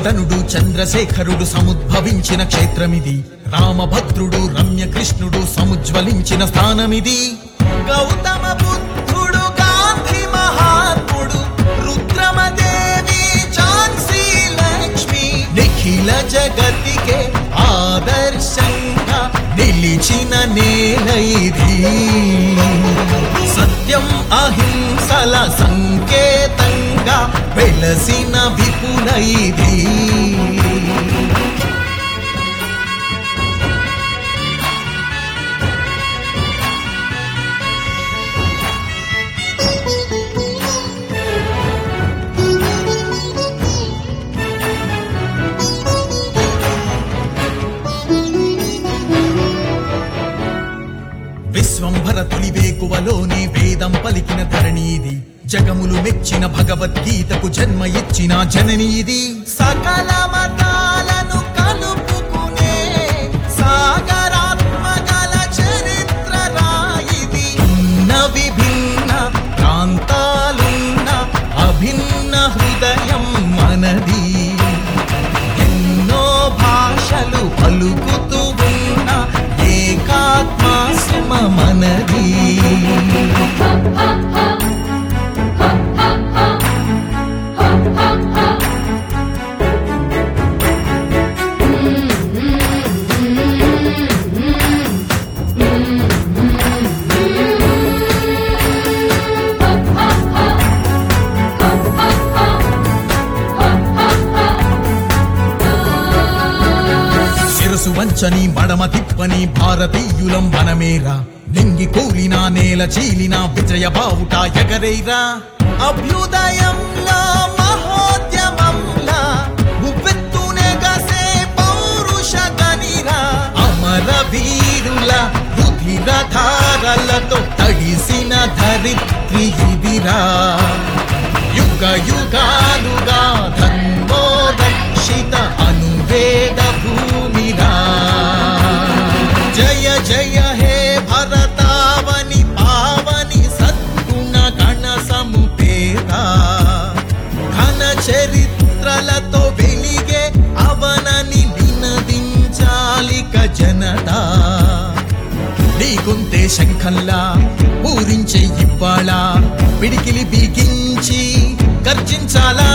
శుభధనుడు చంద్రశేఖరుడు సముద్భవించిన క్షేత్రమిది రామభద్రుడు రమ్యకృష్ణుడు సముజ్వలించిన స్థానమిది గౌతమ బుద్ధుడు గాంధీ మహాత్ముడు రుద్రమదేవి ఝాన్సీ లక్ష్మి నిఖిల జగతికే ఆదర్శంగా నిలిచిన నేల ఇది సత్యం అహింసల సంకేతంగా వెలసిన విపుల ఇది విశ్వంభర తొలి వేకువలోని వేదం పలికిన ధరణీది జగములు మెచ్చిన భగవద్గీతకు జన్మ ఇచ్చిన జననీది సకల మతాలను కలుపుకునే సాగరాత్మకల చరిత్ర రాయిది భిన్న విభిన్న ప్రాంతాలున్న అభిన్న హృదయం మనది ఎన్నో భాషలు పలుకుతూ ఉన్న ఏకాత్మ సుమ మనది శిరసు వంచని మడమ తిప్పని భారతీయులం మనమేరా నింగి కూలిన నేల చీలిన విజయ బావుట ఎగరేరా అభ్యుదయంలో మహోద్యమంలా ఉవ్వెత్తునే గసే పౌరుష గనిరా అమర వీరుల రుధిర ధారలతో తడిసిన ధరిత్రి ఇదిరా యుగ యుగాలుగా ధర్మో రక్షిత అనువేద భూమిరా జయ జయ హే భరతావని పావని సద్గుణ గణ సముపేత ఘన చరిత్రలతో వెలిగే అవనని నినదించాలిక జనతా నీకుంటే శంఖంలా పూరించే ఇవ్వాళ పిడికిలి బిగించి గర్జించాలా